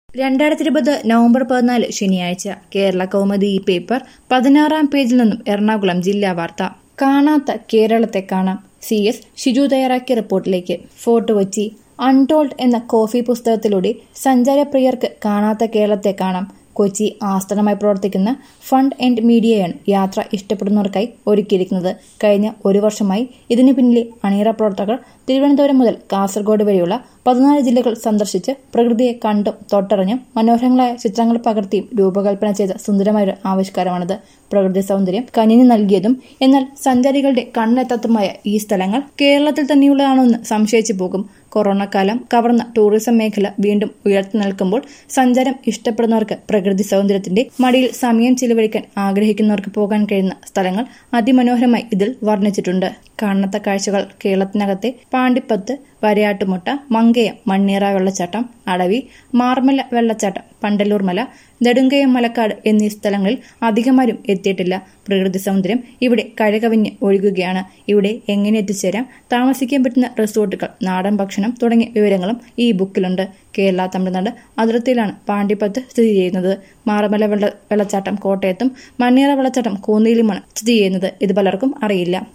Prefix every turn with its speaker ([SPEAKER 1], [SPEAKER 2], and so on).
[SPEAKER 1] രണ്ടായിരത്തി ഇരുപത് നവംബർ പതിനാല് ശനിയാഴ്ച കേരള കൗമുദി ഈ പേപ്പർ പതിനാറാം പേജിൽ നിന്നും എറണാകുളം ജില്ലാ വാർത്ത കാണാത്ത കേരളത്തെ കാണാം സി എസ് ഷിജു തയ്യാറാക്കിയ റിപ്പോർട്ടിലേക്ക് ഫോർട്ട് കൊച്ചി അൺടോൾഡ് എന്ന കോഫി പുസ്തകത്തിലൂടെ സഞ്ചാരപ്രിയർക്ക് കാണാത്ത കേരളത്തെ കാണാം കൊച്ചി ആസ്ഥാനമായി പ്രവർത്തിക്കുന്ന ഫണ്ട് ആൻഡ് മീഡിയയാണ് യാത്ര ഇഷ്ടപ്പെടുന്നവർക്കായി ഒരുക്കിയിരിക്കുന്നത് കഴിഞ്ഞ ഒരു വർഷമായി ഇതിനു പിന്നിലെ അണിയറ പ്രവർത്തകർ തിരുവനന്തപുരം മുതൽ കാസർഗോഡ് വരെയുള്ള പതിനാല് ജില്ലകൾ സന്ദർശിച്ച് പ്രകൃതിയെ കണ്ടും തൊട്ടറിഞ്ഞും മനോഹരങ്ങളായ ചിത്രങ്ങൾ പകർത്തിയും രൂപകൽപ്പന ചെയ്ത സുന്ദരമായൊരു ആവിഷ്കാരമാണിത് പ്രകൃതി സൗന്ദര്യം കനിഞ്ഞു നൽകിയതും എന്നാൽ സഞ്ചാരികളുടെ കണ്ണെത്താത്തതുമായ ഈ സ്ഥലങ്ങൾ കേരളത്തിൽ തന്നെയുള്ളതാണോ എന്ന് സംശയിച്ചു പോകും കൊറോണ കാലം കവർന്ന ടൂറിസം മേഖല വീണ്ടും ഉയർത്തി നിൽക്കുമ്പോൾ സഞ്ചാരം ഇഷ്ടപ്പെടുന്നവർക്ക് പ്രകൃതി സൗന്ദര്യത്തിന്റെ മടിയിൽ സമയം ചിലവഴിക്കാൻ ആഗ്രഹിക്കുന്നവർക്ക് പോകാൻ കഴിയുന്ന സ്ഥലങ്ങൾ അതിമനോഹരമായി ഇതിൽ വർണ്ണിച്ചിട്ടുണ്ട് കാണാത്ത കാഴ്ചകൾ കേരളത്തിനകത്തെ പാണ്ടിപ്പത്ത് വരയാട്ടുമുട്ട മങ്കയം മണ്ണീറ വെള്ളച്ചാട്ടം അടവി മാർമല വെള്ളച്ചാട്ടം പണ്ടല്ലൂർ മല നെടുങ്കയം മലക്കാട് എന്നീ സ്ഥലങ്ങളിൽ അധികമാരും എത്തിയിട്ടില്ല പ്രകൃതി സൗന്ദര്യം ഇവിടെ കഴകവിഞ്ഞ് ഒഴുകുകയാണ് ഇവിടെ എങ്ങനെ എത്തിച്ചേരാം താമസിക്കാൻ പറ്റുന്ന റിസോർട്ടുകൾ നാടൻ ഭക്ഷണം തുടങ്ങിയ വിവരങ്ങളും ഈ ബുക്കിലുണ്ട് കേരള തമിഴ്നാട് അതിർത്തിയിലാണ് പാണ്ടിപ്പത്ത് സ്ഥിതി ചെയ്യുന്നത് മാറമല വെള്ള വെള്ളച്ചാട്ടം കോട്ടയത്തും മണ്ണീറ വെള്ളച്ചാട്ടം കോന്നിയിലുമാണ് സ്ഥിതി ചെയ്യുന്നത് ഇത് പലർക്കും അറിയില്ല